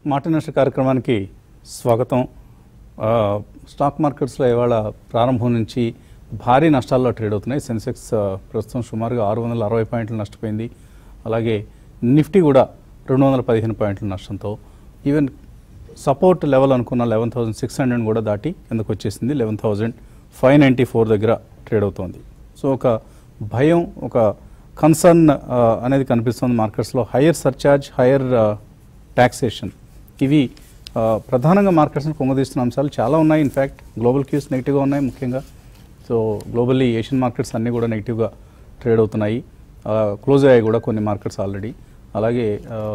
మాట నష్ట కార్యక్రమానికి స్వాగతం ఆ, స్టాక్ మార్కెట్స్లో ఇవాళ ప్రారంభం నుంచి భారీ నష్టాల్లో ట్రేడ్ అవుతున్నాయి సెన్సెక్స్ ఆ, ప్రస్తుతం సుమారుగా ఆరు వందల అరవై పాయింట్లు నష్టపోయింది అలాగే నిఫ్టీ కూడా రెండు వందల పదిహేను పాయింట్ల నష్టంతో ఈవెన్ సపోర్ట్ లెవెల్ అనుకున్న లెవెన్ థౌసండ్ సిక్స్ హండ్రెడ్ కూడా దాటి కిందకు వచ్చేసింది eleven thousand five ninety four దగ్గర ట్రేడ్ అవుతోంది సో ఒక భయం ఒక కన్సర్న్ అనేది కనిపిస్తుంది మార్కెట్స్లో హయ్యర్ సర్చార్జ్ హయ్యర్ ట్యాక్సేషన్ ఇవి ఆ, ప్రధానంగా మార్కెట్స్ని పొంగదీస్తున్న అంశాలు చాలా ఉన్నాయి ఇన్ఫ్యాక్ట్ గ్లోబల్ క్యూస్ నెగిటివ్గా ఉన్నాయి ముఖ్యంగా సో గ్లోబల్లీ ఏషియన్ మార్కెట్స్ అన్నీ కూడా నెగిటివ్గా ట్రేడ్ అవుతున్నాయి క్లోజ్ అయ్యాయి కూడా కొన్ని మార్కెట్స్ ఆల్రెడీ అలాగే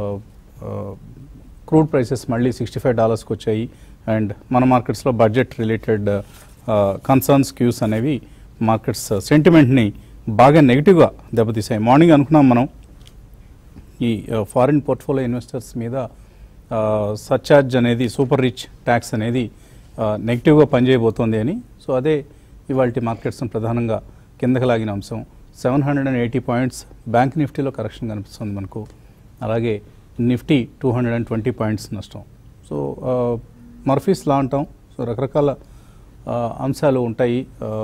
క్రూడ్ ప్రైసెస్ మళ్ళీ సిక్స్టీ ఫైవ్ డాలర్స్కి వచ్చాయి అండ్ మన మార్కెట్స్లో బడ్జెట్ రిలేటెడ్ కన్సర్న్స్ క్యూస్ అనేవి మార్కెట్స్ సెంటిమెంట్ని బాగా నెగిటివ్గా దెబ్బతీసాయి మార్నింగ్ అనుకున్నాం మనం ఈ ఫారిన్ పోర్ట్ఫోలియో ఇన్వెస్టర్స్ మీద సర్చార్జ్ అనేది సూపర్ రిచ్ ట్యాక్స్ అనేది నెగిటివ్గా పనిచేయబోతోంది అని సో అదే ఇవాళ మార్కెట్స్ను ప్రధానంగా కిందకి లాగిన అంశం seven hundred and eighty points bank నిఫ్టీలో కరెక్షన్ కనిపిస్తుంది మనకు అలాగే Nifty two hundred and twenty points నష్టం సో మర్ఫీస్ లా అంటాం సో రకరకాల ఆ, అంశాలు ఉంటాయి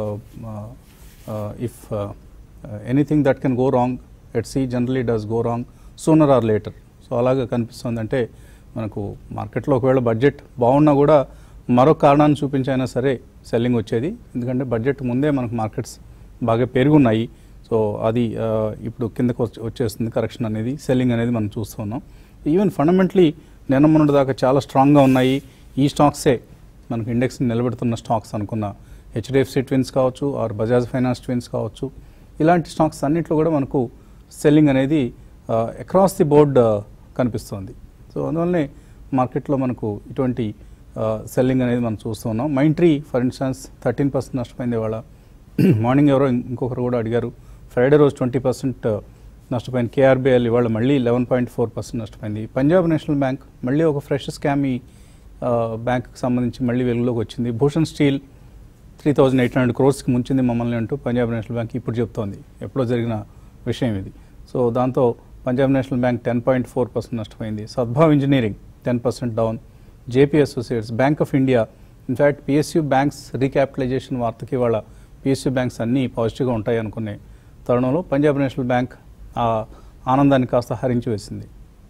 if anything that can go wrong at sea generally does go wrong sooner or later so అలాగే కనిపిస్తుంది అంటే మనకు మార్కెట్లో ఒకవేళ బడ్జెట్ బాగున్నా కూడా మరో కారణాన్ని చూపించైనా సరే సెల్లింగ్ వచ్చేది ఎందుకంటే బడ్జెట్ ముందే మనకు మార్కెట్స్ బాగా పెరుగున్నాయి సో అది ఆ, ఇప్పుడు కిందకు వచ్చి- వచ్చేస్తుంది కరెక్షన్ అనేది సెల్లింగ్ అనేది మనం చూస్తున్నాం ఈవెన్ ఫండమెంటలీ నిన్న మొన్నటి దాకా చాలా స్ట్రాంగ్గా ఉన్నాయి ఈ స్టాక్సే మనకు ఇండెక్స్ని నిలబెడుతున్న స్టాక్స్ అనుకున్న హెచ్డిఎఫ్సి ట్విన్స్ కావచ్చు ఆర్ బజాజ్ ఫైనాన్స్ ట్విన్స్ కావచ్చు ఇలాంటి స్టాక్స్ అన్నింటిలో కూడా మనకు సెల్లింగ్ అనేది అక్రాస్ ది బోర్డ్ కనిపిస్తుంది సో అందువల్లనే మార్కెట్లో మనకు ఇటువంటి సెల్లింగ్ అనేది మనం చూస్తూ ఉన్నాం Mindtree for instance thirteen percent నష్టపోయింది ఇవాళ మార్నింగ్ ఎవరో ఇంకొకరు కూడా అడిగారు ఫ్రైడే రోజు ట్వంటీ పర్సెంట్ నష్టపోయింది కేఆర్బిఎల్ ఇవాళ మళ్ళీ లెవెన్ పాయింట్ ఫోర్ పర్సెంట్ నష్టపోయింది పంజాబ్ నేషనల్ బ్యాంక్ మళ్ళీ ఒక ఫ్రెష్ స్కామ్ ఈ బ్యాంక్కి సంబంధించి మళ్ళీ వెలుగులోకి వచ్చింది Bhushan steel three thousand eight hundred క్రోర్స్కి ముంచింది మమ్మల్ని అంటూ పంజాబ్ నేషనల్ బ్యాంక్ ఇప్పుడు చెప్తోంది ఎప్పుడో జరిగిన విషయం ఇది సో దాంతో Punjab national bank ten point four percent నష్టపోయింది Sadbhav engineering ten percent down JP associates bank of India in fact PSU banks recapitalization వార్తకి వాళ్ళ పిఎస్యూ బ్యాంక్స్ అన్నీ పాజిటివ్గా ఉంటాయి అనుకునే తరుణంలో పంజాబ్ నేషనల్ బ్యాంక్ ఆ ఆనందాన్ని కాస్త హరించి వేసింది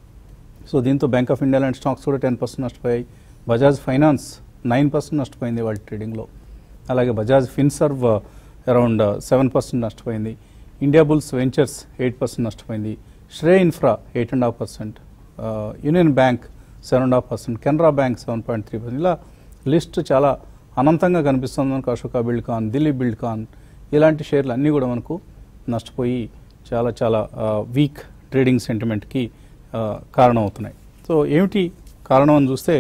సో దీంతో బ్యాంక్ ఆఫ్ ఇండియా లాంటి స్టాక్స్ కూడా టెన్ పర్సెంట్ నష్టపోయాయి బజాజ్ ఫైనాన్స్ నైన్ పర్సెంట్ నష్టపోయింది వాళ్ళ ట్రేడింగ్లో అలాగే Bajaj Finserv around seven percent నష్టపోయింది Indiabulls ventures eight percent నష్టపోయింది Srei infra eight and half percent union bank seven and half percent Canara bank seven point three percent ఇలా list చాలా అనంతంగా కనిపిస్తుంది మనకు Ashoka Buildcon Dilip Buildcon ఇలాంటి షేర్లు అన్నీ కూడా మనకు నష్టపోయి చాలా చాలా వీక్ ట్రేడింగ్ సెంటిమెంట్కి కారణం అవుతున్నాయి సో ఏమిటి కారణం అని చూస్తే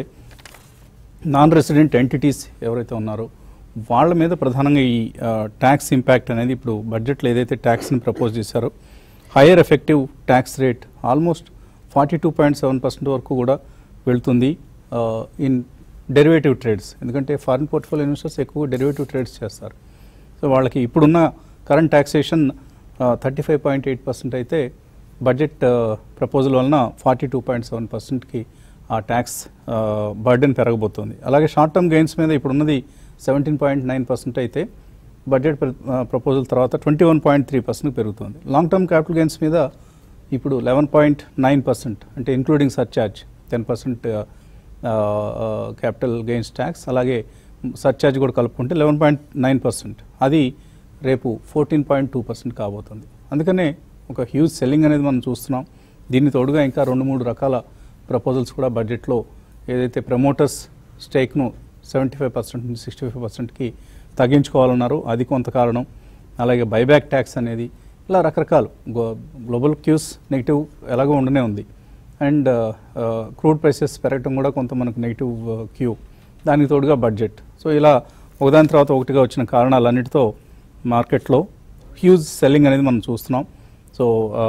నాన్ రెసిడెంట్ ఎంటిటీస్ ఎవరైతే ఉన్నారో వాళ్ళ మీద ప్రధానంగా ఈ ట్యాక్స్ ఇంపాక్ట్ అనేది ఇప్పుడు బడ్జెట్లో ఏదైతే ట్యాక్స్ని ప్రపోజ్ చేశారో higher effective tax rate almost forty two point seven percent వరకు కూడా వెళ్తుంది ఇన్ డెరివేటివ్ ట్రేడ్స్ ఎందుకంటే ఫారిన్ పోర్ట్ఫోలియో ఇన్వెస్టర్స్ ఎక్కువ డెరివేటివ్ ట్రేడ్స్ చేస్తారు సో వాళ్ళకి ఇప్పుడున్న current taxation thirty five point eight percent అయితే బడ్జెట్ ప్రపోజల్ వలన ఫార్టీ టూ పాయింట్ సెవెన్ పర్సెంట్కి ఆ ట్యాక్స్ బర్డెన్ పెరగబోతోంది అలాగే షార్ట్ టర్మ్ గెయిన్స్ మీద ఇప్పుడున్నది సెవెంటీన్ పాయింట్ నైన్ పర్సెంట్ అయితే బడ్జెట్ ప్రపోజల్ తర్వాత twenty one point three percent పెరుగుతుంది లాంగ్ టర్మ్ క్యాపిటల్ గెయిన్స్ మీద ఇప్పుడు లెవెన్ పాయింట్ నైన్ పర్సెంట్ అంటే including surcharge ten percent capital gains tax అలాగే సర్చార్జ్ కూడా కలుపుకుంటే లెవెన్ పాయింట్ నైన్ పర్సెంట్ అది రేపు ఫోర్టీన్ పాయింట్ టూ పర్సెంట్ కాబోతుంది అందుకనే ఒక హ్యూజ్ సెల్లింగ్ అనేది మనం చూస్తున్నాం దీన్ని తోడుగా ఇంకా రెండు మూడు రకాల ప్రపోజల్స్ కూడా బడ్జెట్లో ఏదైతే ప్రమోటర్స్ స్టేక్ను సెవెంటీ ఫైవ్ పర్సెంట్ నుంచి సిక్స్టీ ఫైవ్ పర్సెంట్కి తగ్గించుకోవాలన్నారు అది కొంత కారణం అలాగే బైబ్యాక్ ట్యాక్స్ అనేది ఇలా రకరకాలు గ్లోబల్ క్యూస్ నెగిటివ్ ఎలాగో ఉండనే ఉంది అండ్ క్రూడ్ ప్రైసెస్ పెరగటం కూడా కొంత మనకు నెగిటివ్ క్యూ దానికి తోడుగా బడ్జెట్ సో ఇలా ఒకదాని తర్వాత ఒకటిగా వచ్చిన కారణాలన్నిటితో మార్కెట్లో హ్యూజ్ సెల్లింగ్ అనేది మనం చూస్తున్నాం సో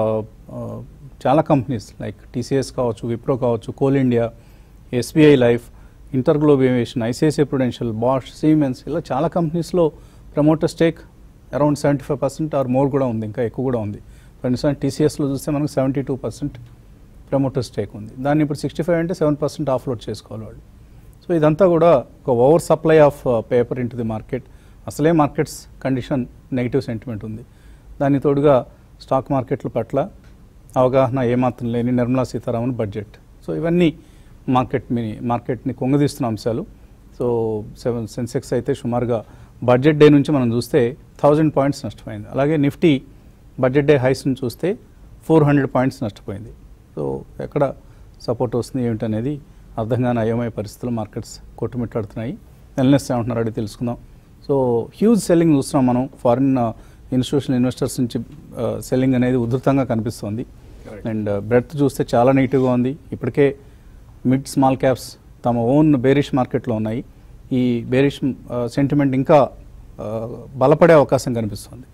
చాలా కంపెనీస్ లైక్ టీసీఎస్ కావచ్చు విప్రో కావచ్చు coal India SBI life InterGlobe aviation ICICI prudential Bosch Siemens ఇలా చాలా కంపెనీస్లో promoter stake around seventy five percent or more కూడా ఉంది ఇంకా ఎక్కువ కూడా ఉంది ఫర్ ఇన్స్టాన్స్ టీసీఎస్లో చూస్తే మనకు seventy two percent promoter stake ఉంది దాన్ని ఇప్పుడు సిక్స్టీ ఫైవ్ అంటే సెవెన్ పర్సెంట్ ఆఫ్లోడ్ చేసుకోవాలి వాళ్ళు సో ఇదంతా కూడా ఒక over supply of paper into the market అసలే మార్కెట్స్ కండిషన్ నెగిటివ్ సెంటిమెంట్ ఉంది దాని తోడుగా స్టాక్ మార్కెట్ల పట్ల అవగాహన ఏమాత్రం లేని నిర్మలా సీతారామన్ బడ్జెట్ సో ఇవన్నీ మార్కెట్ మీ మార్కెట్ని కొంగదీస్తున్న అంశాలు సో సెవెన్ సెన్సెక్స్ అయితే సుమారుగా బడ్జెట్ డే నుంచి మనం చూస్తే థౌజండ్ పాయింట్స్ నష్టపోయింది అలాగే నిఫ్టీ బడ్జెట్ డే హైస్ని చూస్తే ఫోర్ హండ్రెడ్ పాయింట్స్ నష్టపోయింది సో ఎక్కడ సపోర్ట్ వస్తుంది ఏమిటనేది అర్థం కాని అయోమయ పరిస్థితులు మార్కెట్స్ కొట్టుమిట్టాడుతున్నాయి ఎల్నెస్ ఏమంటున్నారు అడిగి తెలుసుకుందాం సో హ్యూజ్ సెల్లింగ్ చూస్తున్నాం మనం ఫారిన్ ఇన్స్టిట్యూషనల్ ఇన్వెస్టర్స్ నుంచి సెల్లింగ్ అనేది ఉధృతంగా కనిపిస్తుంది అండ్ బ్రెడ్త్ చూస్తే చాలా నెగిటివ్గా ఉంది ఇప్పటికే మిడ్ స్మాల్ క్యాప్స్ తమ ఓన్ బేరిష్ మార్కెట్లో ఉన్నాయి ఈ బేరిష్ సెంటిమెంట్ ఇంకా ఆ, బలపడే అవకాశం కనిపిస్తుంది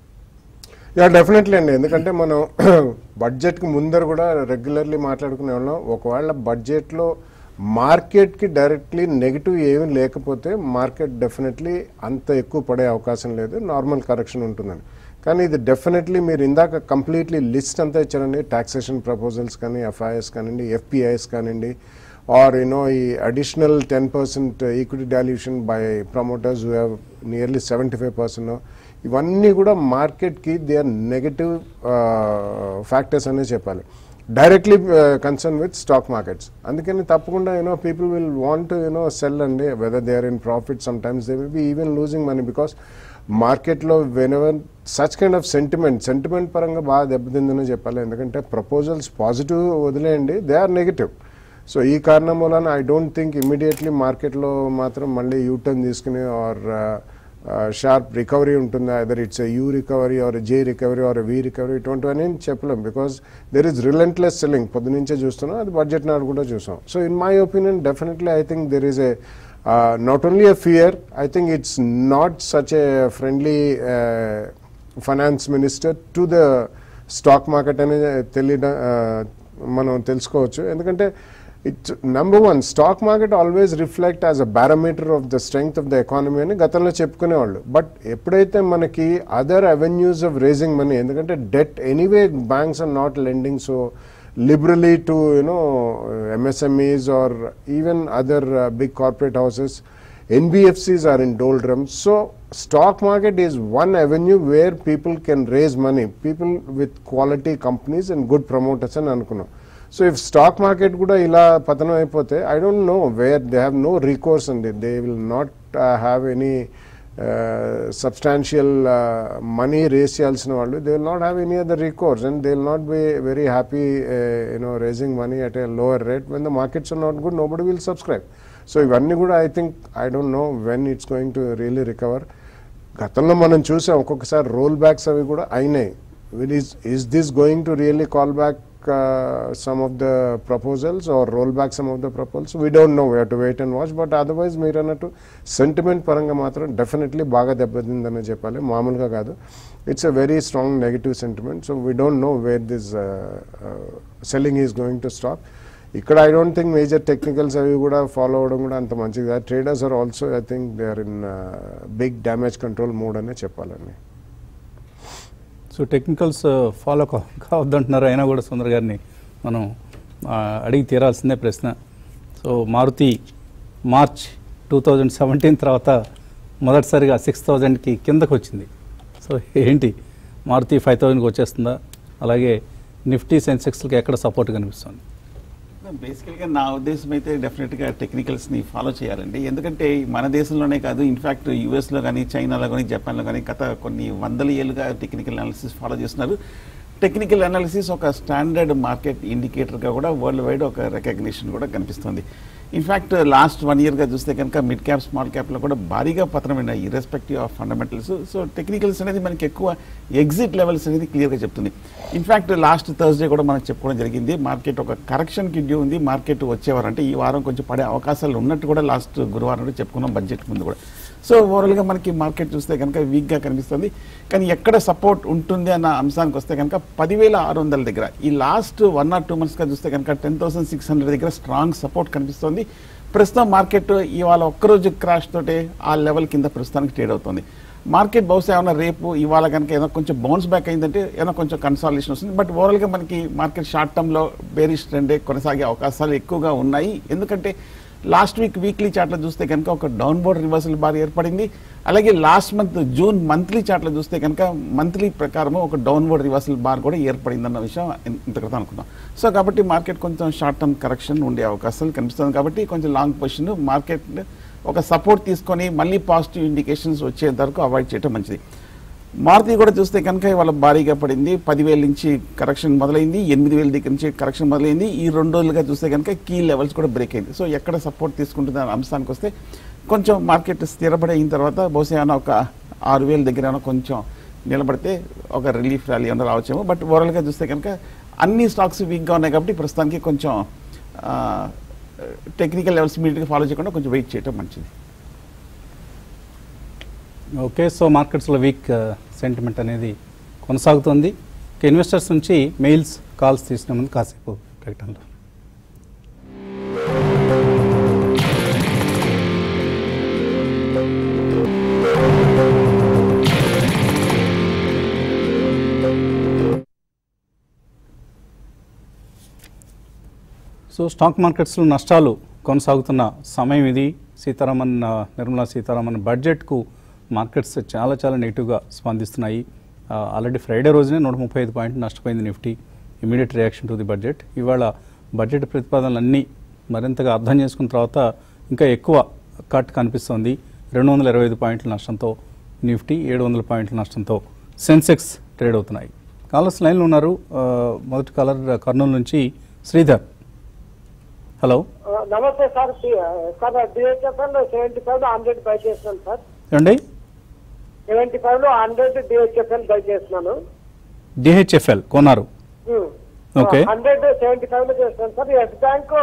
యా డెఫినెట్లీ అండి ఎందుకంటే మనం బడ్జెట్కి ముందర కూడా రెగ్యులర్లీ మాట్లాడుకునే వాళ్ళం ఒకవేళ బడ్జెట్లో మార్కెట్కి డైరెక్ట్లీ నెగిటివ్ ఏమీ లేకపోతే మార్కెట్ డెఫినెట్లీ అంత ఎక్కువ పడే అవకాశం లేదు నార్మల్ కరెక్షన్ ఉంటుందని కానీ ఇది డెఫినెట్లీ మీరు ఇందాక కంప్లీట్లీ లిస్ట్ అంతా ఇచ్చారండి టాక్సేషన్ ప్రపోజల్స్ కానీ ఎఫ్ఐఎస్ కానివ్వండి ఎఫ్పిఐఎస్ కానివ్వండి ఆర్ యూనో ఈ additional ten percent equity dilution by promoters who have nearly seventy five percent ఇవన్నీ కూడా మార్కెట్కి దే ఆర్ నెగటివ్ ఫ్యాక్టర్స్ అనే చెప్పాలి directly concern with stock markets అందుకని తప్పకుండా you know people will want you know sell అండి whether they are in profit sometimes they will be even losing money because మార్కెట్లో whenever such kind of sentiment sentiment పరంగా బాగా దెబ్బతిందని చెప్పాలి ఎందుకంటే proposals positive వదిలేయండి దే ఆర్ నెగిటివ్ సో ఈ కారణం వలన ఐ డోంట్ థింక్ ఇమీడియట్లీ మార్కెట్లో మాత్రం మళ్ళీ యూటర్న్ తీసుకుని ఆర్ షార్ప్ రికవరీ ఉంటుందా either it's U recovery or J recovery or V recovery ఇటువంటివన్నీ చెప్పలేం because there is relentless selling పొద్దునుంచే చూస్తున్నాం అది బడ్జెట్ నాడు కూడా చూసాం so in my opinion definitely I think there is a not only a fear I think it's not such a friendly finance minister to the stock market అనేది తెలియడం మనం తెలుసుకోవచ్చు ఎందుకంటే it's number one stock market always reflect as a parameter of the strength of the economy అని గతంలో చెప్పుకునేవాళ్ళు but ఎప్పుడైతే మనకి other avenues of raising money ఎందుకంటే debt anyway banks are not lending so liberally to you know uh, MSMEs or even other uh, big corporate houses. NBFCs are in doldrums. So stock market is one avenue where people can raise money. People with quality companies and good promoters and అనుకున్నాం so if stock market కూడా ఇలా పతనం అయిపోతే I don't know where they have no recourse అండి they will not have any substantial money raise చేయాల్సిన వాళ్ళు they will not have any other recourse and they will not be very happy you know raising money at a lower rate when the markets are not good nobody will subscribe so ఇవన్నీ కూడా I think I don't no when it's going to really recover గతంలో మనం చూసాం ఒక్కొక్కసారి roll backs అవి కూడా అయినాయి will is is this going to really call back some of the proposals or roll back some of the proposals we don't know we to wait and watch but otherwise మీరు అన్నట్టు sentiment పరంగా మాత్రం definitely బాగా దెబ్బతిందనే చెప్పాలి మామూలుగా కాదు it's a very strong negative sentiment so we don't know where this selling is going to stop ఇక్కడ I don't think major technicals అవి కూడా ఫాలో అవ్వడం కూడా అంత మంచిది కాదు traders are also I think they are in big damage control mode అనే చెప్పాలండి సో టెక్నికల్స్ ఫాలో కావద్దంటున్నారు అయినా కూడా సుందర్ గారిని మనం ఆ, అడిగి తీరాల్సిందే ప్రశ్న so Maruti March two thousand seventeen తర్వాత మొదటిసారిగా సిక్స్ థౌజండ్కి కిందకు వచ్చింది సో ఏంటి మారుతి ఫైవ్ థౌజండ్కి వచ్చేస్తుందా అలాగే నిఫ్టీ సెన్సెక్స్కి ఎక్కడ సపోర్ట్ కనిపిస్తుంది బేసికల్గా నా ఉద్దేశం అయితే డెఫినెట్గా టెక్నికల్స్ని ఫాలో చేయాలండి ఎందుకంటే మన దేశంలోనే కాదు ఇన్ఫ్యాక్ట్ యూఎస్లో కానీ చైనాలో కానీ జపాన్లో కానీ గత కొన్ని వందల ఏళ్ళుగా టెక్నికల్ అనాలిసిస్ ఫాలో చేస్తున్నారు టెక్నికల్ అనాలిసిస్ ఒక స్టాండర్డ్ మార్కెట్ ఇండికేటర్గా కూడా వరల్డ్ వైడ్ ఒక రికగ్నిషన్ కూడా కనిపిస్తుంది ఇన్ఫ్యాక్ట్ లాస్ట్ వన్ ఇయర్గా చూస్తే కనుక మిడ్ క్యాప్ స్మాల్ క్యాప్లో కూడా భారీగా పతనమైన irrespective of fundamentals so technicals అనేది మనకి ఎక్కువ ఎగ్జిట్ లెవెల్స్ అనేది క్లియర్గా చెప్తుంది ఇన్ఫ్యాక్ట్ లాస్ట్ థర్స్డే కూడా మనకు చెప్పుకోవడం జరిగింది మార్కెట్ ఒక కరెక్షన్కి డ్యూ ఉంది మార్కెట్ వచ్చేవారు అంటే ఈ వారం కొంచెం పడే అవకాశాలు ఉన్నట్టు కూడా లాస్ట్ గురువారం కూడా చెప్పుకున్నాం బడ్జెట్ ముందు కూడా సో ఓవరాల్గా మనకి మార్కెట్ చూస్తే కనుక వీక్గా కనిపిస్తుంది కానీ ఎక్కడ సపోర్ట్ ఉంటుంది అన్న అంశానికి వస్తే కనుక పదివేల ఆరు వందల దగ్గర ఈ లాస్ట్ వన్ ఆర్ టూ మంత్స్గా చూస్తే కనుక టెన్ థౌసండ్ సిక్స్ హండ్రెడ్ దగ్గర స్ట్రాంగ్ సపోర్ట్ కనిపిస్తుంది ప్రస్తుతం మార్కెట్ ఇవాళ ఒక్కరోజు క్రాష్ తోటే ఆ లెవెల్ కింద ప్రస్తుతానికి ట్రేడ్ అవుతుంది మార్కెట్ బహుశా ఏమైనా రేపు ఇవాళ కనుక ఏదైనా కొంచెం బౌన్స్ బ్యాక్ అయిందంటే ఏదైనా కొంచెం కన్సాలేషన్ వస్తుంది బట్ ఓవరాల్గా మనకి మార్కెట్ షార్ట్ టర్మ్లో బేరిష్ ట్రెండే కొనసాగే అవకాశాలు ఎక్కువగా ఉన్నాయి ఎందుకంటే లాస్ట్ వీక్ వీక్లీ చార్ట్లో చూస్తే కనుక ఒక డౌన్బోర్డ్ రివర్సల్ బార్ ఏర్పడింది అలాగే లాస్ట్ మంత్ జూన్ మంత్లీ చార్ట్లో చూస్తే కనుక మంత్లీ ప్రకారం ఒక డౌన్బోర్డ్ రివర్సల్ బార్ కూడా ఏర్పడిందన్న విషయం ఇన్- ఇంత క్రితం అనుకున్నాం సో కాబట్టి మార్కెట్ కొంచెం షార్ట్ టర్మ్ కరెక్షన్ ఉండే అవకాశాలు కనిపిస్తుంది కాబట్టి కొంచెం లాంగ్ పొజిషన్ మార్కెట్ ఒక సపోర్ట్ తీసుకొని మళ్ళీ పాజిటివ్ ఇండికేషన్స్ వచ్చే వరకు అవాయిడ్ చేయడం మంచిది మారుతి కూడా చూస్తే కనుక ఇవాళ భారీగా పడింది పదివేల నుంచి కరెక్షన్ మొదలైంది ఎనిమిది వేల దగ్గర నుంచి కరెక్షన్ మొదలైంది ఈ రెండు రోజులుగా చూస్తే కనుక కీ లెవెల్స్ కూడా బ్రేక్ అయింది సో ఎక్కడ సపోర్ట్ తీసుకుంటుంది అనే అంశానికి వస్తే కొంచెం మార్కెట్ స్థిరపడి అయిన తర్వాత బహుశా ఏమైనా ఒక ఆరు వేల దగ్గర ఏమైనా కొంచెం నిలబడితే ఒక రిలీఫ్ ర్యాలీ ఏమైనా రావచ్చేమో బట్ ఓవరాల్గా చూస్తే కనుక అన్ని స్టాక్స్ వీక్గా ఉన్నాయి కాబట్టి ప్రస్తుతానికి కొంచెం టెక్నికల్ లెవెల్స్ ఇమీడియట్గా ఫాలో చేయకుండా కొంచెం వెయిట్ చేయడం మంచిది ఓకే సో మార్కెట్స్లో వీక్ సెంటిమెంట్ అనేది కొనసాగుతుంది ఇక ఇన్వెస్టర్స్ నుంచి మెయిల్స్ కాల్స్ తీసుకునే ముందు కాసేపు ప్రకటనలు సో స్టాక్ మార్కెట్స్లో నష్టాలు కొనసాగుతున్న సమయం ఇది సీతారామన్ ఆ, నిర్మలా సీతారామన్ బడ్జెట్కు మార్కెట్స్ చాలా చాలా నెగిటివ్గా స్పందిస్తున్నాయి ఆ, ఆల్రెడీ ఫ్రైడే రోజునే నూట ముప్పై ఐదు పాయింట్లు నష్టపోయింది Nifty immediate reaction to the budget ఇవాళ బడ్జెట్ ప్రతిపాదనలన్నీ మరింతగా అర్థం చేసుకున్న తర్వాత ఇంకా ఎక్కువ కట్ కనిపిస్తోంది రెండు వందల ఇరవై ఐదు పాయింట్ల నష్టంతో నిఫ్టీ ఏడు వందల పాయింట్ల నష్టంతో సెన్సెక్స్ ట్రేడ్ అవుతున్నాయి కాలర్స్ లైన్లో ఉన్నారు ఆ, మొదటి కాలర్ కర్నూలు నుంచి శ్రీధర్ హలో ఆ, నమస్తే సార్ సి- సార్ డిహెచ్ఎఫ్ఎల్ సెవెంటీ ఫైవ్ లో హండ్రెడ్ బై చేస్తున్నాను సార్ ఏమండి సెవెంటీ ఫైవ్ లో హండ్రెడ్ డిహెచ్ఎఫ్ఎల్ బై చేస్తున్నాను డిహెచ్ఎఫ్ఎల్ కొన్నారు ఓకే. హండ్రెడ్ సెవెంటీ ఫైవ్ లో చేస్తున్నాను సార్ ఎస్ బ్యాంక్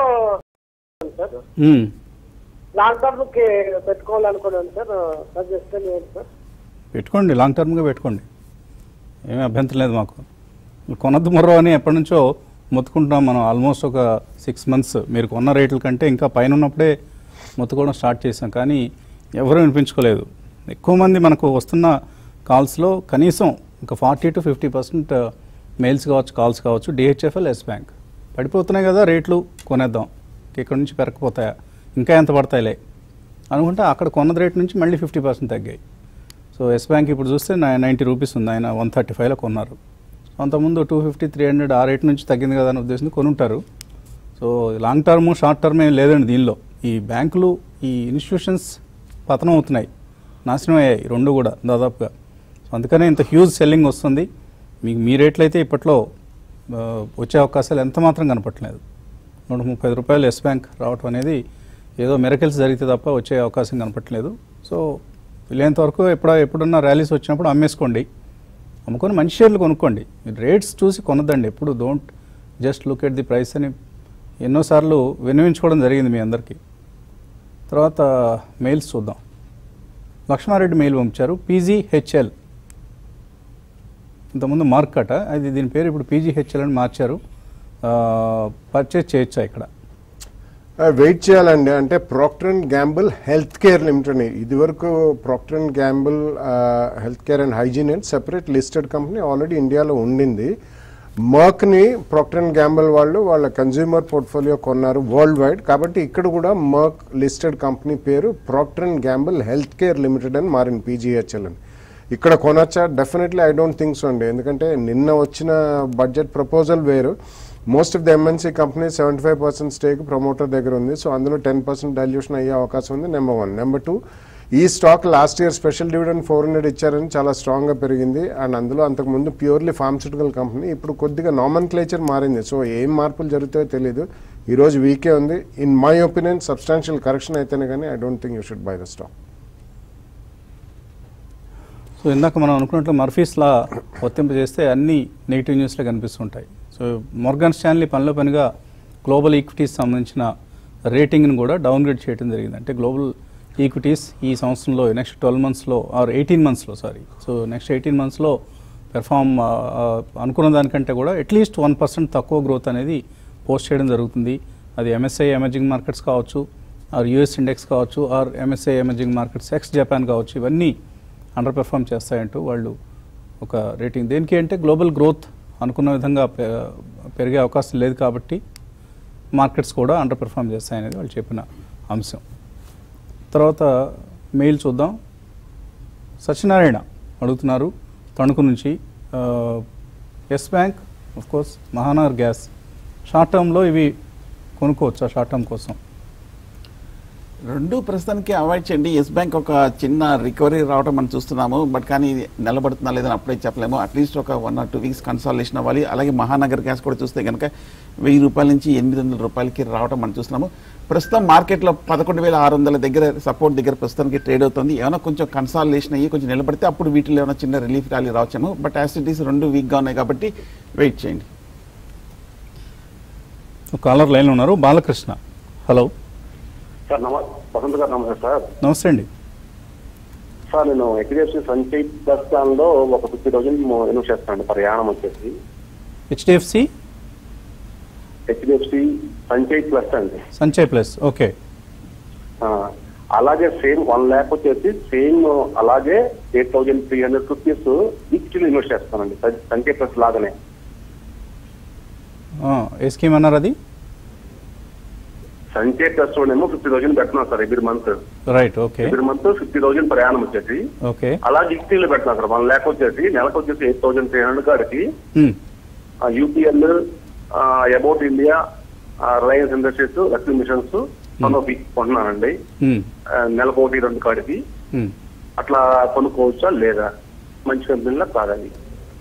సార్ మ్మ్. లాంగ్ టర్మ్ కి పెట్టుకోవాలనుకున్నాను సార్ సజెస్ట్ చేయండి సార్ పెట్టుకోండి లాంగ్ టర్మ్గా పెట్టుకోండి ఏమీ అభ్యంతరం లేదు మాకు కొనద్దు మొర్రో అని ఎప్పటి నుంచో మొత్తుకుంటున్నాం మనం ఆల్మోస్ట్ ఒక సిక్స్ మంత్స్ మీరు కొన్న రేట్ల కంటే ఇంకా పైన ఉన్నప్పుడే మొత్తుకోవడం స్టార్ట్ చేసాం కానీ ఎవరూ వినిపించుకోలేదు ఎక్కువ మంది మనకు వస్తున్న కాల్స్లో కనీసం ఒక forty to fifty percent mails కావచ్చు కాల్స్ కావచ్చు డిహెచ్ఎఫ్ఎల్ ఎస్ బ్యాంక్ పడిపోతున్నాయి కదా రేట్లు కొనేద్దాం ఇక్కడ నుంచి పెరగకపోతాయా ఇంకా ఎంత పడతాయిలే అనుకుంటే అక్కడ కొన్నది రేట్ నుంచి మళ్ళీ ఫిఫ్టీ పర్సెంట్ తగ్గాయి సో ఎస్ బ్యాంక్ ఇప్పుడు చూస్తే నైంటీ రూపీస్ ఉంది ఆయన వన్ థర్టీ ఫైవ్లో కొన్నారు అంతకుముందు టూ ఫిఫ్టీ త్రీ హండ్రెడ్ ఆ రేట్ నుంచి తగ్గింది కదా అనే ఉద్దేశంతో కొనుంటారు so long term short term ఏం లేదండి దీనిలో ఈ బ్యాంకులు ఈ ఇన్స్టిట్యూషన్స్ పతనం అవుతున్నాయి నాశనం అయ్యాయి రెండు కూడా దాదాపుగా సో అందుకనే ఇంత హ్యూజ్ సెల్లింగ్ వస్తుంది మీకు మీ రేట్లు అయితే ఇప్పట్లో ఆ, వచ్చే అవకాశాలు ఎంత మాత్రం కనపట్లేదు నూట ముప్పై ఐదు రూపాయలు ఎస్ బ్యాంక్ రావటం అనేది ఏదో మెరకల్స్ జరిగితే తప్ప వచ్చే అవకాశం కనపట్లేదు సో వీలైనంత వరకు ఎప్పుడ ఎప్పుడున్న ర్యాలీస్ వచ్చినప్పుడు అమ్మేసుకోండి అమ్ముకొని మంచి షేర్లు కొనుక్కోండి రేట్స్ చూసి కొనద్దండి ఎప్పుడు don't just look at the price అని ఎన్నోసార్లు వినియోగించుకోవడం జరిగింది మీ అందరికీ తర్వాత మెయిల్స్ చూద్దాం లక్ష్మారెడ్డి మెయిల్ పంపించారు పీజీహెచ్ఎల్ ఇంతకుముందు మార్కట అది దీని పేరు ఇప్పుడు పీజీహెచ్ఎల్ అని మార్చారు పర్చేజ్ చేయొచ్చా ఇక్కడ వెయిట్ చేయాలండి అంటే Procter and Gamble health care limited ఇది వరకు Procter and Gamble health care and hygiene and separate listed company already ఇండియాలో ఉండింది మర్క్ని ప్రాక్టర్ అండ్ గ్యాంబుల్ వాళ్ళు వాళ్ళ కన్జ్యూమర్ పోర్ట్ఫోలియో కొన్నారు వరల్డ్ వైడ్ కాబట్టి ఇక్కడ కూడా మర్క్ లిస్టెడ్ కంపెనీ పేరు Procter and Gamble health care limited అని మారింది పీజీహెచ్ఎల్ అని ఇక్కడ కొనొచ్చా definitely I don't think so అండి ఎందుకంటే నిన్న వచ్చిన బడ్జెట్ ప్రపోజల్ వేరు most of the MNC company seventy five percent stake promoter దగ్గర ఉంది సో అందులో టెన్ పర్సెంట్ డైల్యూషన్ అయ్యే అవకాశం ఉంది నెంబర్ వన్ నెంబర్ టూ ఈ stock last year special dividend four hundred ఇచ్చారని చాలా స్ట్రాంగ్గా పెరిగింది అండ్ అందులో అంతకుముందు ప్యూర్లీ ఫార్మస్యూటికల్ కంపెనీ ఇప్పుడు కొద్దిగా నామన్ క్లేచర్ మారింది సో ఏం మార్పులు జరుగుతాయో తెలియదు ఈ రోజు వీకే ఉంది in my opinion substantial correction అయితేనే కానీ I don't think you should buy the stock so ఇందాక మనం అనుకున్నట్లు మర్ఫీస్లా వర్తింప చేస్తే అన్ని నెగిటివ్ న్యూస్లే కనిపిస్తుంటాయి సో మొర్గన్ స్టాన్లీ పనిలో పనిగా గ్లోబల్ ఈక్విటీస్ సంబంధించిన రేటింగ్ని కూడా డౌన్గ్రేడ్ చేయడం జరిగింది అంటే గ్లోబల్ ఈక్విటీస్ ఈ సంవత్సరంలో నెక్స్ట్ ట్వెల్వ్ మంత్స్లో ఆర్ ఎయిటీన్ మంత్స్లో సారీ సో నెక్స్ట్ ఎయిటీన్ మంత్స్లో పెర్ఫామ్ అనుకున్న దానికంటే కూడా అట్లీస్ట్ వన్ పర్సెంట్ తక్కువ గ్రోత్ అనేది పోస్ట్ చేయడం జరుగుతుంది అది ఎంఎస్ఐ ఎమర్జింగ్ మార్కెట్స్ కావచ్చు ఆర్ యుఎస్ ఇండెక్స్ కావచ్చు or MSCI emerging markets ex Japan కావచ్చు ఇవన్నీ అండర్ పెర్ఫామ్ చేస్తాయంటూ వాళ్ళు ఒక రేటింగ్ దేనికి అంటే గ్లోబల్ గ్రోత్ అనుకున్న విధంగా పె- పెరిగే అవకాశం లేదు కాబట్టి మార్కెట్స్ కూడా అండర్ పెర్ఫామ్ చేస్తాయనేది వాళ్ళు చెప్పిన అంశం తర్వాత మెయిల్ చూద్దాం సత్యనారాయణ అడుగుతున్నారు తణుకు నుంచి Yes Bank of course Mahanagar gas short టర్మ్లో ఇవి కొనుక్కోవచ్చా షార్ట్ టర్మ్ కోసం రెండు ప్రస్తుతానికి అవాయిడ్ చేయండి ఎస్ బ్యాంక్ ఒక చిన్న రికవరీ రావడం మనం చూస్తున్నాము బట్ కానీ ఇది నిలబడుతుందా లేదని అప్పుడే చెప్పలేము అట్లీస్ట్ ఒక one or two weeks consultation అవ్వాలి అలాగే మహానగర్ గ్యాస్ కూడా చూస్తే కనుక వెయ్యి రూపాయల నుంచి ఎనిమిది వందల రూపాయలకి రావడం మనం చూస్తున్నాము ప్రస్తుతం మార్కెట్లో పదకొండు వేల ఆరు వందల దగ్గర సపోర్ట్ దగ్గర ప్రస్తుతానికి ట్రేడ్ అవుతుంది ఏమైనా కొంచెం కన్సాలేషన్ అయ్యి కొంచెం నిలబడితే అప్పుడు వీటిలో ఏమైనా చిన్న రిలీఫ్ ర్యాలీ రావచ్చాము బట్ యాసిటీస్ రెండు వీక్గా ఉన్నాయి కాబట్టి వెయిట్ చేయండి ఒక కాలర్ లైన్లో ఉన్నారు బాలకృష్ణ హలో సార్ నమ వసంత్ గారు నమస్తే సార్ నమస్తే అండి సార్ నేను హెచ్డిఎఫ్సి సంచయ్ ప్లస్ దానిలో ఒక ఫిఫ్టీ థౌసండ్ ఇన్వెస్ట్ చేస్తానండి ప్రయాణం వచ్చేసి హెచ్డిఎఫ్సి హెచ్డిఎఫ్సి సంచయ్ ప్లస్ అండి సంచయ్ ప్లస్ ఓకే ఆ, అలాగే సేమ్ వన్ ల్యాక్ వచ్చేసి సేమ్ అలాగే eight thousand three hundred rupees ఈక్విటీలో ఇన్వెస్ట్ చేస్తానండి స- సంచయ్ ప్లస్ లాగానే ఏ స్కీమ్ అన్నారు అది సంచయ్ ప్లస్ ఏమో ఫిఫ్టీ థౌసండ్ పెడుతున్నాను sir every month right okay every month fifty thousand ప్రయాణం వచ్చేసి ఓకే అలాగే ఈక్విటీలో పెడుతున్నాను సార్ వన్ ల్యాక్ వచ్చేసి నెలకు వచ్చేసి ఎయిట్ థౌసండ్ త్రీ హండ్రెడ్ కాడికి UPL Abbott India Reliance Industries Lakshmi machines మనోపి కొంటున్నానండి ఆ, నెలకు ఒకటి రెండు కాడికి అట్లా కొనుక్కోవచ్చా లేదా మంచి కంపెనీలో కాదండి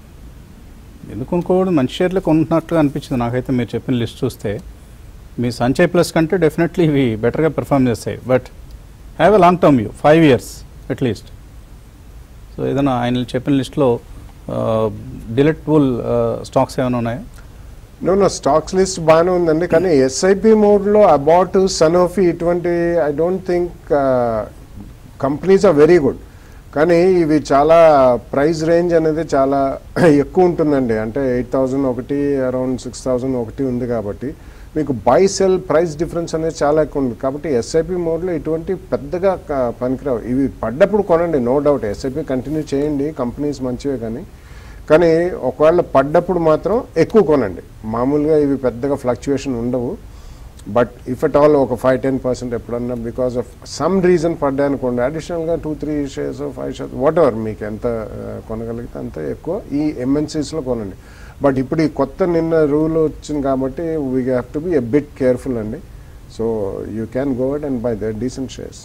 ఎందుకు కొనుక్కోవడం మంచి షేర్లు కొంటున్నట్టుగా అనిపించింది నాకైతే మీరు చెప్పిన లిస్ట్ చూస్తే మీ సంచయ్ ప్లస్ కంటే డెఫినెట్లీ ఇవి బెటర్గా పెర్ఫామ్ చేస్తాయి but have a long term you five years at least so ఏదైనా ఆయన చెప్పిన లిస్ట్లో డిలెక్టబుల్ స్టాక్స్ ఏమైనా ఉన్నాయా నో నో స్టాక్స్ లిస్ట్ బాగానే ఉందండి కానీ ఎస్ఐపి మోడ్లో అబౌట్ సనోఫీ ఇటువంటి I don't think companies are very good కానీ ఇవి చాలా ప్రైస్ రేంజ్ అనేది చాలా ఎక్కువ ఉంటుందండి అంటే ఎయిట్ థౌజండ్ ఒకటి అరౌండ్ సిక్స్ థౌజండ్ ఒకటి ఉంది కాబట్టి మీకు బై సెల్ ప్రైస్ డిఫరెన్స్ అనేది చాలా ఎక్కువ ఉంది కాబట్టి ఎస్ఐపి మోడ్లో ఇటువంటి పెద్దగా క- పనికిరావు ఇవి పడ్డప్పుడు కొనండి నో డౌట్ ఎస్ఐపి కంటిన్యూ చేయండి కంపెనీస్ మంచివే కానీ కానీ ఒకవేళ పడ్డప్పుడు మాత్రం ఎక్కువ కొనండి మామూలుగా ఇవి పెద్దగా ఫ్లక్చుయేషన్ ఉండవు బట్ ఇఫ్ అట్ ఆల్ ఒక ఫైవ్ టెన్ పర్సెంట్ ఎప్పుడన్నా బికాస్ ఆఫ్ సమ్ రీజన్ పడ్డాయి అనుకోండి అడిషనల్గా two three shares five shares whatever మీకు ఎంత ఆ, కొనగలిగితే అంత ఎక్కువ ఈ ఎంఎన్సీస్లో కొనండి బట్ ఇప్పుడు ఈ కొత్త నిన్న రూల్ వచ్చింది కాబట్టి we have to be a bit careful అండి so you can go at and buy the decent shares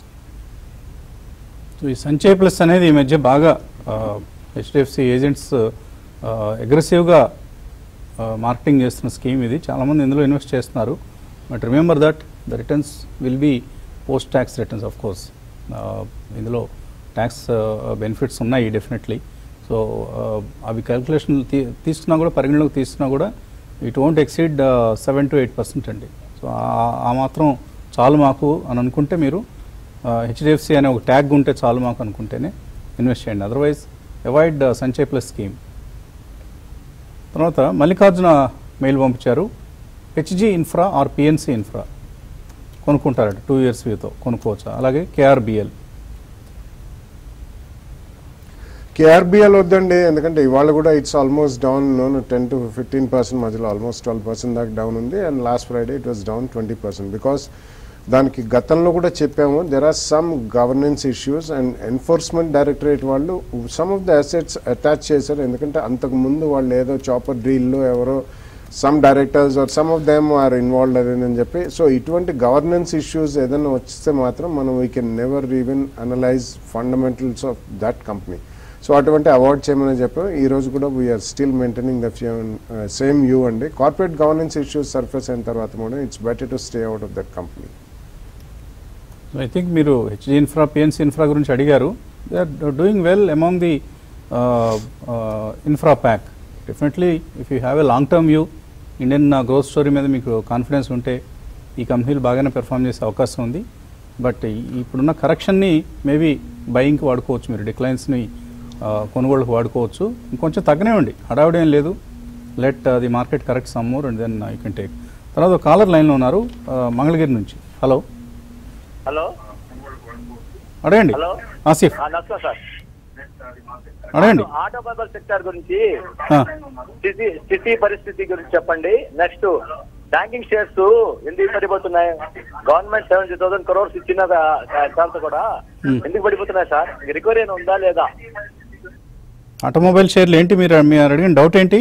so ఈ సంచయ్ ప్లస్ అనేది ఈ మధ్య బాగా హెచ్డిఎఫ్సి ఏజెంట్స్ అగ్రెసివ్గా మార్కెటింగ్ చేస్తున్న స్కీమ్ ఇది చాలామంది ఇందులో ఇన్వెస్ట్ చేస్తున్నారు but remember that the returns will be post tax returns of course ఇందులో ట్యాక్స్ బెనిఫిట్స్ ఉన్నాయి డెఫినెట్లీ సో అవి క్యాల్కులేషన్ తీసుకున్నా కూడా పరిగణలోకి తీసుకున్నా కూడా it won't exceed seven to eight percent అండి సో ఆ మాత్రం చాలు మాకు అని అనుకుంటే మీరు హెచ్డిఎఫ్సి అనే ఒక ట్యాగ్ ఉంటే చాలు మాకు అనుకుంటేనే ఇన్వెస్ట్ చేయండి otherwise avoid Sanchay plus scheme తర్వాత మల్లికార్జున మెయిల్ పంపించారు HG infra or PNC infra కొనుక్కుంటారట టూ ఇయర్స్ వ్యూతో కొనుక్కోవచ్చా అలాగే కేఆర్బిఎల్ కేఆర్బిఎల్ వద్దండి ఎందుకంటే ఇవాళ కూడా it's almost down ten to fifteen percent మధ్యలో ఆల్మోస్ట్ ట్వెల్వ్ పర్సెంట్ దాకా డౌన్ ఉంది and last Friday it was down twenty percent because దానికి గతంలో కూడా చెప్పాము there are some governance issues and enforcement directorate వాళ్ళు some of the assets attach చేశారు ఎందుకంటే అంతకు ముందు వాళ్ళు ఏదో చాపర్ డ్రీల్లో ఎవరో some directors or some of them are involved అని చెప్పి సో ఇటువంటి గవర్నెన్స్ ఇష్యూస్ ఏదైనా వస్తే మాత్రం మనం we can never even analyse fundamentals of that company so అటువంటి అవాయిడ్ చేయమని చెప్పాం ఈ రోజు కూడా we're still maintaining the same view అండి కార్పొరేట్ గవర్నెన్స్ ఇష్యూస్ సర్ఫేస్ అయిన తర్వాత కూడా it's better to stay out of that company I think మీరు హెచ్డి ఇన్ఫ్రా పిఎన్సి ఇన్ఫ్రా గురించి అడిగారు they are doing well among the infra pack definitely if you have a long term view Indian growth story మీద మీకు confidence ఉంటే ఈ కంపెనీలు బాగానే perform చేసే అవకాశం ఉంది బట్ ఇప్పుడున్న కరెక్షన్ని మేబీ బయింగ్కి వాడుకోవచ్చు మీరు డిక్లైన్స్ని కొనుగోలుకు వాడుకోవచ్చు ఇంకొంచెం తగ్గనివ్వండి హడావుడి ఏం లేదు let the market correct some more and then you can take తర్వాత కాలర్ లైన్లో ఉన్నారు uh, మంగళగిరి నుంచి హలో హలో అడగండి హలో ఆసిఫ్ ఆ, నమస్కారం సార్ అడగండి ఆటోమొబైల్ సెక్టర్ గురించి ఆ, స్థితి స్థితి పరిస్థితి గురించి చెప్పండి నెక్స్ట్ బ్యాంకింగ్ షేర్స్ ఎందుకు పడిపోతున్నాయి గవర్నమెంట్ సెవెంటీ థౌసండ్ క్రోర్స్ ఇచ్చిన ఛాన్స్ కూడా Hmm. ఎందుకు పడిపోతున్నాయి సార్ రికవరీ అయినా ఉందా లేదా ఆటోమొబైల్ షేర్లు ఏంటి మీరు మీరు అడిగిన డౌట్ ఏంటి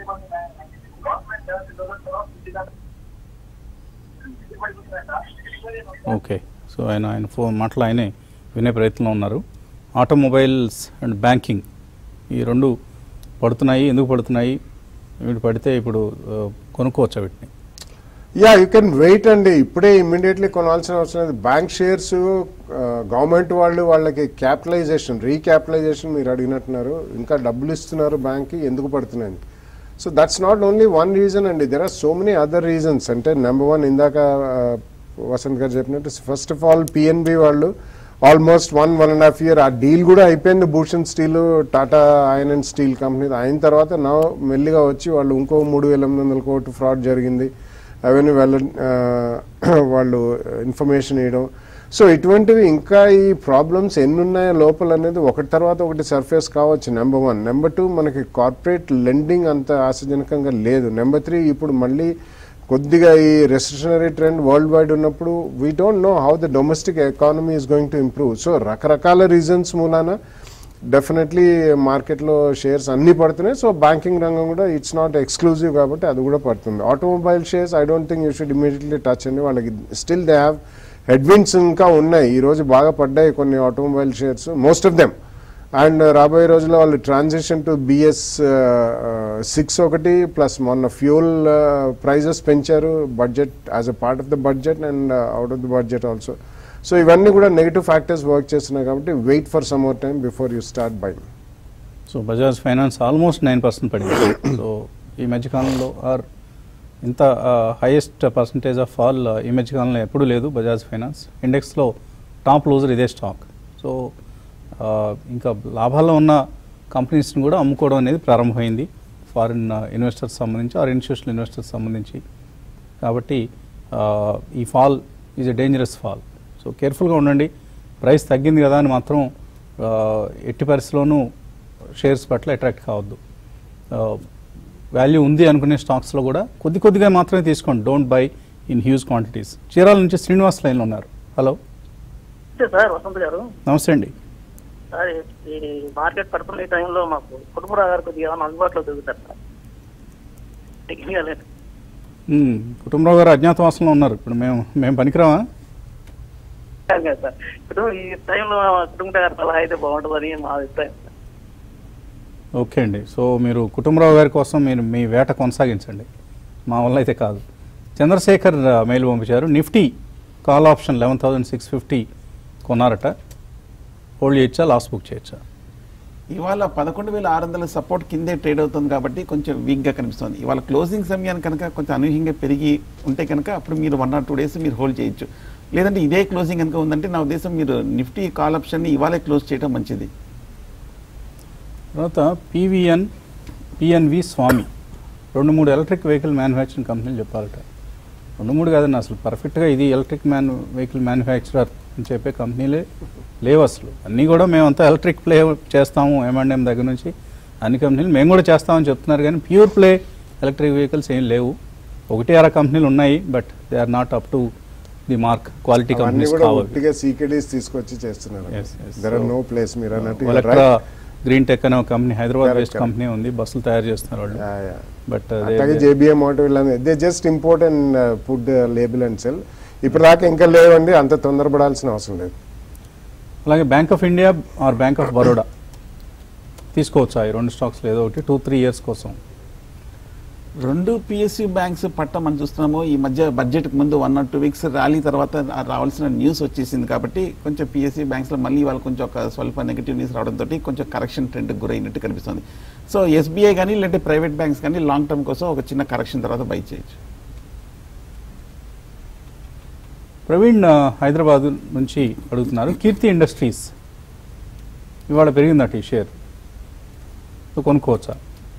ఓకే సో ఆయన ఆయన ఫోన్ మాటలు ఆయనే వినే ప్రయత్నంలో ఉన్నారు ఆటోమొబైల్స్ అండ్ బ్యాంకింగ్ ఈ రెండు పడుతున్నాయి ఎందుకు పడుతున్నాయి వీటి పడితే ఇప్పుడు ఆ, కొనుక్కోవచ్చా వీటిని యా యూ కెన్ వెయిట్ అండి ఇప్పుడే ఇమ్మీడియట్లీ కొనాల్సిన అవసరం లేదు బ్యాంక్ షేర్స్ గవర్నమెంట్ వాళ్ళు వాళ్ళకి క్యాపిటలైజేషన్ రీక్యాపిటలైజేషన్ మీరు అడిగినట్టున్నారు ఇంకా డబ్బులు ఇస్తున్నారు బ్యాంక్కి ఎందుకు పడుతున్నాయి so that's not only one reason అండి there are so many other reasons అంటే నెంబర్ వన్ ఇందాక ఆ, వసంత్ గారు చెప్పినట్టు ఫస్ట్ ఆఫ్ ఆల్ పిఎన్బి వాళ్ళు almost one one and half year ఆ డీల్ కూడా అయిపోయింది Bhushan steel Tata iron and steel company అయిన తర్వాత నా మెల్లిగా వచ్చి వాళ్ళు ఇంకో మూడు వేల ఎనిమిది వందల కోట్లు ఫ్రాడ్ జరిగింది అవన్నీ వెళ్ళ ఆ, వాళ్ళు ఇన్ఫర్మేషన్ ఇవ్వడం సో ఇటువంటివి ఇంకా ఈ ప్రాబ్లమ్స్ ఎన్ని ఉన్నాయో లోపల అనేది ఒకటి తర్వాత ఒకటి సర్ఫేస్ కావచ్చు నెంబర్ వన్ నెంబర్ టూ మనకి కార్పొరేట్ లెండింగ్ అంత ఆశాజనకంగా లేదు నెంబర్ త్రీ ఇప్పుడు మళ్ళీ కొద్దిగా ఈ రెసిషనరీ ట్రెండ్ వరల్డ్ వైడ్ ఉన్నప్పుడు we don't know how the domestic economy is going to improve so రకరకాల రీజన్స్ మూలాన డెఫినెట్లీ మార్కెట్లో షేర్స్ అన్ని పడుతున్నాయి సో బ్యాంకింగ్ రంగం కూడా ఇట్స్ నాట్ ఎక్స్క్లూజివ్ కాబట్టి అది కూడా పడుతుంది automobile shares I don't think you should immediately touch అండి వాళ్ళకి స్టిల్ దే హ్యావ్ హెడ్విన్స్ ఇంకా ఉన్నాయి ఈ రోజు బాగా పడ్డాయి కొన్ని automobile shares most of them and రాబోయే రోజుల్లో వాళ్ళు ట్రాన్సిషన్ టు బిఎస్ సిక్స్ ఒకటి ప్లస్ మొన్న ఫ్యూల్ ప్రైజెస్ పెంచారు budget as a part of the budget and out of the budget also so ఇవన్నీ కూడా నెగిటివ్ ఫ్యాక్టర్స్ వర్క్ చేస్తున్నాయి కాబట్టి wait for some more time before you start buy so Bajaj finance almost nine percent పడింది so ఈ మధ్యకాలంలో are ఇంత highest percentage of fall ఈ మధ్యకాలంలో ఎప్పుడూ లేదు బజాజ్ ఫైనాన్స్ ఇండెక్స్లో టాప్ లూజర్ ఇదే స్టాక్ సో ఆ, ఇంకా లాభాల్లో ఉన్న కంపెనీస్ని కూడా అమ్ముకోవడం అనేది ప్రారంభమైంది ఫారిన్ ఇన్వెస్టర్స్ సంబంధించి ఆర్ ఇన్స్టిట్యూషనల్ ఇన్వెస్టర్స్ సంబంధించి కాబట్టి ఆ, ఈ fall is a dangerous fall so కేర్ఫుల్గా ఉండండి ప్రైస్ తగ్గింది కదా అని మాత్రం ఆ, ఎట్టి పరిస్థితిలోనూ షేర్స్ పట్ల అట్రాక్ట్ కావద్దు వాల్యూ ఉంది అనుకునే స్టాక్స్లో కూడా కొద్ది కొద్దిగా మాత్రమే తీసుకోండి don't buy in huge quantities Chirala నుంచి శ్రీనివాస్ లైన్లో ఉన్నారు హలో నమస్తే సార్ వసంత్ గారు నమస్తే అండి సార్ ఈ మార్కెట్ పడుతున్న ఈ టైంలో మాకు కుటుంబరావు గారు కొద్దిగా ఏమైనా అందుబాటులో దొరుకుతారు సార్ టెక్నికల్ మ్మ్. కుటుంబరావు గారు అజ్ఞాతవాసంలో ఉన్నారు ఇప్పుడు మేము మేము పనికిరామా కాదు సార్ ఇప్పుడు ఈ టైంలో కుటుంబ గారి సలహా అయితే బాగుంటుందని మా అభిప్రాయం సార్. ఓకే అండి సో మీరు కుటుంబరావు గారి కోసం మీరు మీ వేట కొనసాగించండి మా వల్ల అయితే కాదు చంద్రశేఖర్ ఆ, మెయిల్ పంపించారు Nifty call option eleven thousand six fifty కొన్నారట హోల్డ్ చేయొచ్చా లాస్ బుక్ చేయొచ్చా ఇవాళ పదకొండు వేల ఆరు వందల సపోర్ట్ కిందే ట్రేడ్ అవుతుంది కాబట్టి కొంచెం వీక్గా కనిపిస్తుంది ఇవాళ క్లోజింగ్ సమయాన్ని కనుక కొంచెం అనూహ్యంగా పెరిగి ఉంటే కనుక అప్పుడు మీరు వన్ ఆర్ టూ డేస్ మీరు హోల్డ్ చేయొచ్చు లేదంటే ఇదే క్లోజింగ్ కనుక ఉందంటే నా ఉద్దేశం మీరు నిఫ్టీ కాల్ ఆప్షన్ని ఇవాళే క్లోజ్ చేయడం మంచిది తర్వాత పీవీఎన్ పిఎన్వి స్వామి రెండు మూడు ఎలక్ట్రిక్ వెహికల్ మ్యానుఫ్యాక్చరింగ్ కంపెనీలు చెప్పాలట రెండు మూడు కాదండి అసలు పర్ఫెక్ట్గా ఇది ఎలక్ట్రిక్ మ్యాన్ వెహికల్ మ్యానుఫ్యాక్చరర్ అని చెప్పే కంపెనీలే లేవు అసలు అన్నీ కూడా మేమంతా ఎలక్ట్రిక్ ప్లే చేస్తాము ఎంఎండ్ఎం దగ్గర నుంచి అన్ని కంపెనీలు మేము కూడా చేస్తామని చెప్తున్నారు కానీ ప్యూర్ ప్లే ఎలక్ట్రిక్ వెహికల్స్ ఏం లేవు ఒకటి అర కంపెనీలు ఉన్నాయి but they are not up to the mark quality అవన్నీ కంపెనీస్ కూడా కావాలి ఒట్టిగా సీకెడీస్ తీసుకొచ్చి చేస్తున్నారు Yes, yes. There are So, no place మీరు అన్నట్టు ఎలక్ట్రా గ్రీన్ టెక్ అనే ఒక కంపెనీ Hyderabad Correct, based correct. Company ఉంది బస్సులు తయారు చేస్తున్నారు వాళ్ళు బట్ అట్లాగే జేబిఎం ఆటో వీళ్ళని they just import and put label and sell ఇప్పుడు దాకా ఇంకా లేవండి అంత తొందరపడాల్సిన అవసరం లేదు అలాగే bank of India or bank of Baroda తీసుకోవచ్చా ఈ రెండు స్టాక్స్ ఏదో ఒకటి టూ త్రీ ఇయర్స్ కోసం రెండు పిఎస్యూ బ్యాంక్స్ పట్ట మనం చూస్తున్నాము ఈ మధ్య బడ్జెట్ ముందు one or two weeks rally తర్వాత ఆ రావాల్సిన న్యూస్ వచ్చేసింది కాబట్టి కొంచెం పిఎస్సీ బ్యాంక్స్లో మళ్ళీ వాళ్ళు కొంచెం ఒక స్వల్ప నెగిటివ్ న్యూస్ రావడంతో కొంచెం కరెక్షన్ ట్రెండ్ గురైనట్టు కనిపిస్తుంది సో ఎస్బీఐ కానీ లేదంటే ప్రైవేట్ బ్యాంక్స్ కానీ లాంగ్ టర్మ్ కోసం ఒక చిన్న కరెక్షన్ తర్వాత బై చేయొచ్చు ప్రవీణ్ ఆ, హైదరాబాద్ నుంచి అడుగుతున్నారు కీర్తి ఇండస్ట్రీస్ ఇవాళ పెరిగిందట ఈ షేర్ సో కొనుక్కోవచ్చా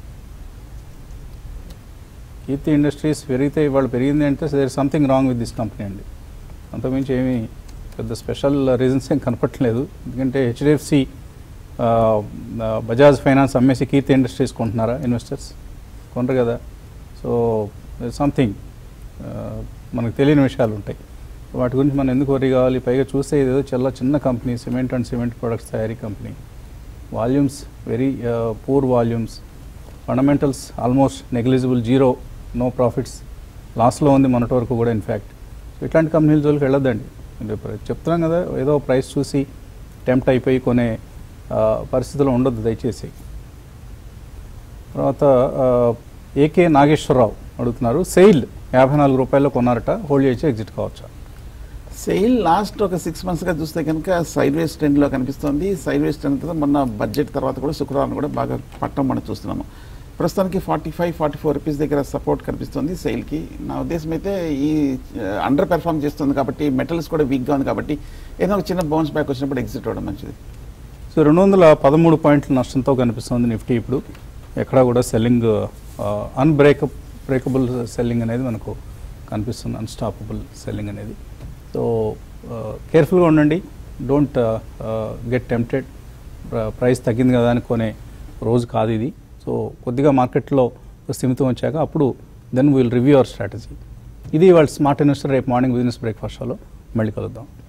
కీర్తి ఇండస్ట్రీస్ పెరిగితే ఇవాళ పెరిగింది అంటే there something wrong with this company అండి అంతకుమించి ఏమీ పెద్ద స్పెషల్ రీజన్స్ ఏం కనపట్లేదు ఎందుకంటే హెచ్డిఎఫ్సి ఆ, ఆ, బజాజ్ ఫైనాన్స్ అమ్మేసి కీర్తి ఇండస్ట్రీస్ కొంటున్నారా ఇన్వెస్టర్స్ కొనరు కదా సో సంథింగ్ మనకు తెలియని విషయాలు ఉంటాయి వాటి గురించి మనం ఎందుకు వరి కావాలి పైగా చూస్తే ఇదేదో చాలా చిన్న company cement and cement products తయారీ company volumes very poor volumes fundamentals almost negligible zero no profits లాస్లో ఉంది మొన్నటి వరకు కూడా ఇన్ఫ్యాక్ట్ ఇట్లాంటి కంపెనీల జోలికి వెళ్ళొద్దండి మీరు ఇప్పుడు చెప్తున్నాం కదా ఏదో ప్రైస్ చూసి టెంప్ట్ అయిపోయి కొనే ఆ, పరిస్థితిలో ఉండొద్దు దయచేసి తర్వాత ఆ, ఏకే నాగేశ్వరరావు అడుగుతున్నారు సెయిల్ యాభై నాలుగు రూపాయల్లో కొన్నారట హోల్డ్ చేసి ఎగ్జిట్ కావచ్చా సెయిల్ లాస్ట్ ఒక సిక్స్ మంత్స్గా చూస్తే కనుక సైడ్ వేస్ ట్రెండ్లో కనిపిస్తుంది సైడ్ వేస్ ట్రెండ్ తర్వాత మొన్న బడ్జెట్ తర్వాత కూడా శుక్రవారం కూడా బాగా పట్టం మనం చూస్తున్నాము ప్రస్తుతానికి forty five forty four rupees దగ్గర సపోర్ట్ కనిపిస్తుంది సెయిల్కి నా ఉద్దేశం అయితే ఈ అండర్ పెర్ఫామ్ చేస్తుంది కాబట్టి మెటల్స్ కూడా వీక్గా ఉంది కాబట్టి ఏదో ఒక చిన్న బౌన్స్ బ్యాక్ వచ్చినప్పుడు ఎగ్జిట్ అవ్వడం మంచిది సో రెండు వందల పదమూడు పాయింట్ల నష్టంతో కనిపిస్తుంది నిఫ్టీ ఇప్పుడు ఎక్కడా కూడా సెల్లింగ్ అన్బ్రేకప్ బ్రేకబుల్ సెల్లింగ్ అనేది మనకు కనిపిస్తుంది అన్స్టాపబుల్ సెల్లింగ్ అనేది సో కేర్ఫుల్గా ఉండండి డోంట్ గెట్ టెంప్టెడ్ ప్రైస్ తగ్గింది కదా అని కొనే రోజు కాదు ఇది సో కొద్దిగా మార్కెట్లో స్థిమితం వచ్చాక అప్పుడు then will review our strategy ఇది వాళ్ళ స్మార్ట్ ఇన్వెస్టర్ రేపు మార్నింగ్ బిజినెస్ బ్రేక్ఫాస్ట్ షోలో మళ్ళీ కలుద్దాం